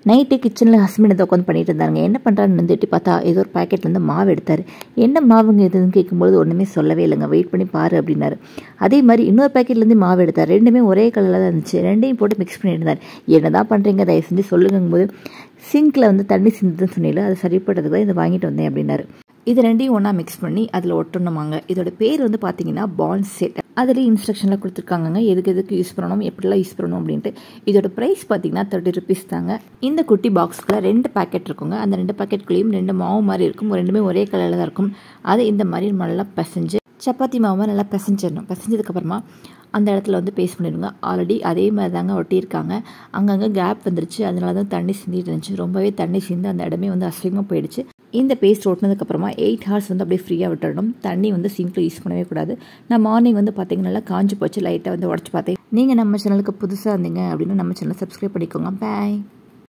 night கிச்சனில் husband இதை உட்காந்து பண்ணிட்டு இருந்தாங்க என்ன பண்ணுறான்னு வந்துட்டு பார்த்தா ஏதோ ஒரு பாக்கெட்லேருந்து மாவு எடுத்தார் என்ன மாவுங்க இதுன்னு கேட்கும்போது ஒன்றுமே சொல்லவே இல்லைங்க வெயிட் பண்ணி பாரு அப்படின்னாரு அதே மாதிரி இன்னொரு பாக்கெட்லேருந்து மாவு எடுத்தார் ரெண்டுமே ஒரே கலரில் தான் இருந்துச்சு ரெண்டையும் போட்டு மிக்ஸ் பண்ணிட்டு இருந்தார் என்ன தான் பண்ணுறீங்க தயவு செஞ்சு சொல்லுங்கும் போது சிங்கில் வந்து தண்ணி சிந்துன்னு சொன்னீங்களா அது சரிப்படுறதுக்கு தான் இதை வாங்கிட்டு வந்தேன் அப்படின்னாரு இது ரெண்டையும் ஒன்றா மிக்ஸ் பண்ணி அதில் ஒட்டணுமாங்க இதோட பேர் வந்து பார்த்தீங்கன்னா பாண்ட் செட் அதுலேயும் இன்ஸ்ட்ரக்ஷனில் கொடுத்துருக்காங்கங்க எதுக்கு எதுக்கு யூஸ் பண்ணணும் எப்படிலாம் யூஸ் பண்ணணும் அப்படின்ட்டு இதோட ப்ரைஸ் பார்த்தீங்கன்னா தேர்ட்டி ருபீஸ் தாங்க இந்த குட்டி பாக்ஸ்க்குள்ள ரெண்டு பேக்கெட் இருக்குங்க அந்த ரெண்டு பேக்கெட்குள்ளேயும் ரெண்டு மாவு மாதிரி இருக்கும் ரெண்டுமே ஒரே கலரில் தான் இருக்கும் அது இந்த மாதிரி நல்லா பிசைஞ்சு சப்பாத்தி மாவு நல்லா பிசைஞ்சிடணும் பிசைஞ்சதுக்கப்புறமா அந்த இடத்துல வந்து பேஸ்ட் பண்ணிடுங்க ஆல்ரெடி அதே மாதிரி தாங்க ஒட்டியிருக்காங்க அங்கங்கே கேப் வந்துருச்சு அதனால தான் தண்ணி சிந்திட்டு இருந்துச்சு ரொம்பவே தண்ணி சிந்து அந்த இடமே வந்து அசிங்கமாக போயிடுச்சு இந்த பேஸ்ட் ஓட்டினதுக்கப்புறமா எயிட் ஹவர்ஸ் வந்து அப்படியே ஃப்ரீயாக விட்டுறணும் தண்ணி வந்து சிங்கில் யூஸ் பண்ணவே கூடாது நான் மார்னிங் வந்து பார்த்தீங்கன்னா நல்லா காஞ்சி போச்சு லைட்டாக வந்து உடச்சி பார்த்தேன் நீங்கள் நம்ம சேனலுக்கு புதுசாக இருந்தீங்க அப்படின்னா நம்ம சேனலை சப்ஸ்கிரைப் பண்ணிக்கோங்க பாய்